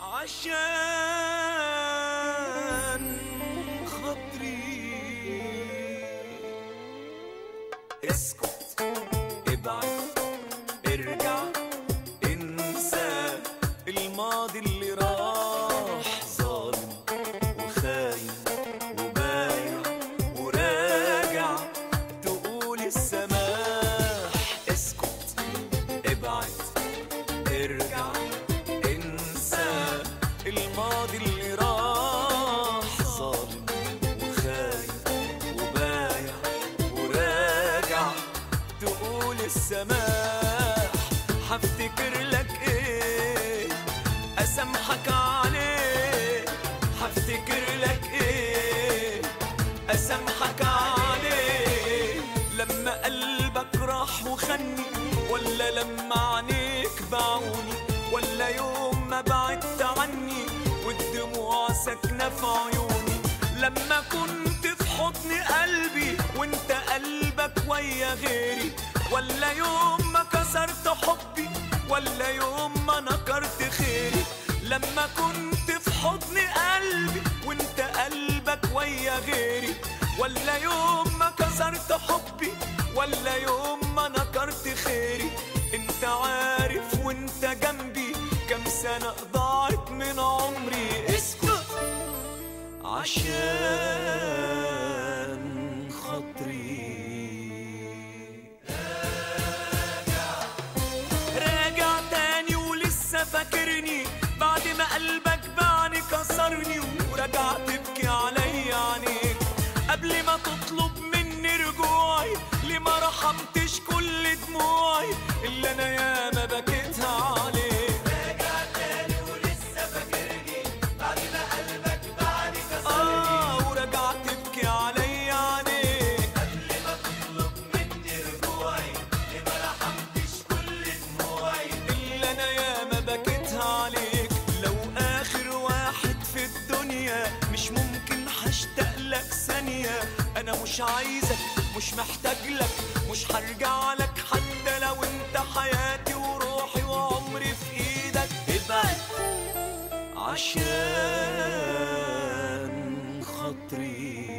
عشان خاطري اسكت ابعد ارجع انسى الماضي اللي راح ظالم وخاين وبايع وراجع تقول السماح اسكت ابعد ارجع انسى الماضي اللي راح ظالم وخاين وبايع وراجع تقول السماح هفتكر لك ايه اسامحك عليه هفتكر لك ايه اسامحك عليه لما قلبك راح وخني ولا لما عينيك باعوني ولا يوم ما بعدت عني والدموع ساكنه في عيوني لما كنت في حضن قلبي وانت قلبك ويا غيري ولا يوم ما كسرت حبي ولا يوم ما نكرت خيري لما كنت في حضن قلبي وانت قلبك ويا غيري ولا يوم ما كسرت حبي ولا يوم ما نكرت خيري انت عارف وانت جنبي كم سنة ضاعت من عمري اسكت عشان خاطري راجع تاني ولسه فاكرني بعد ما قلبك باعني كسرني ورجع تبكي عليا عينيك قبل ما تطلب مني رجوعي ليه ما رحمتش كل دموعي اللي انا ياما بكيتها عليك راجع تاني ولسه فاكرني بعد ما قلبك باعني كسرني اه ورجع تبكي عليا عينيك قبل ما تطلب مني رجوعي ليه ما رحمتش كل دموعي اللي انا ياما بكيتها عليك لو اخر واحد في الدنيا مش ممكن هشتاق لك ثانية انا مش عايزك مش محتاج لك مش هرجع لك حتى لو انت حياتي وروحي وعمري في ايدك ابعد عشان خاطري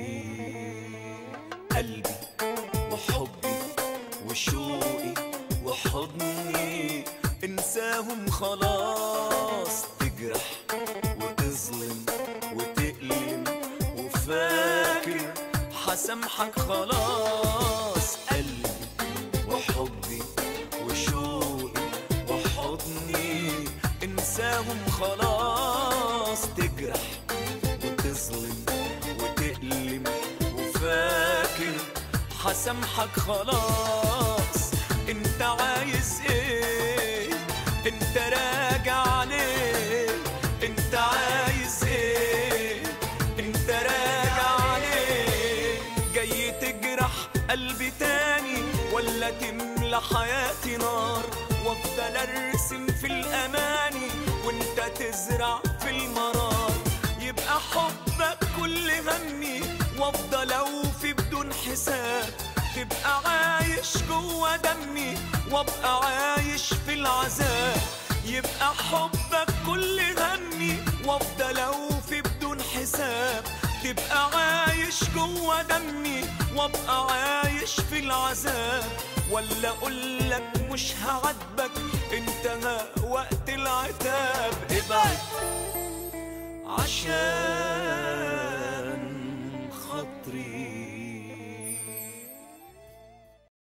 قلبي وحبي وشوقي وحضني انساهم خلاص تجرح وتظلم وتألم وفاكر حسامحك خلاص قلبي وحبي وشوقي وحضني انساهم خلاص تجرح وتظلم وتألم وفاكر حسامحك خلاص انت عايز ايه انت راجع ليه انت عايز ايه انت راجع ليه جاي تجرح قلبي تاني ولا تملى حياتي نار وافضل ارسم في الاماني وانت تزرع في المرار يبقى حبك كل همي وافضل اوفي بدون حساب تبقى عايش جوا دمي وابقى عايش في العذاب يبقى حبك كل همي وافضل اوفي بدون حساب تبقى عايش جوا دمي وابقى عايش في العذاب ولا اقولك مش هعاتبك انتهى وقت العتاب ابعد عشان خاطري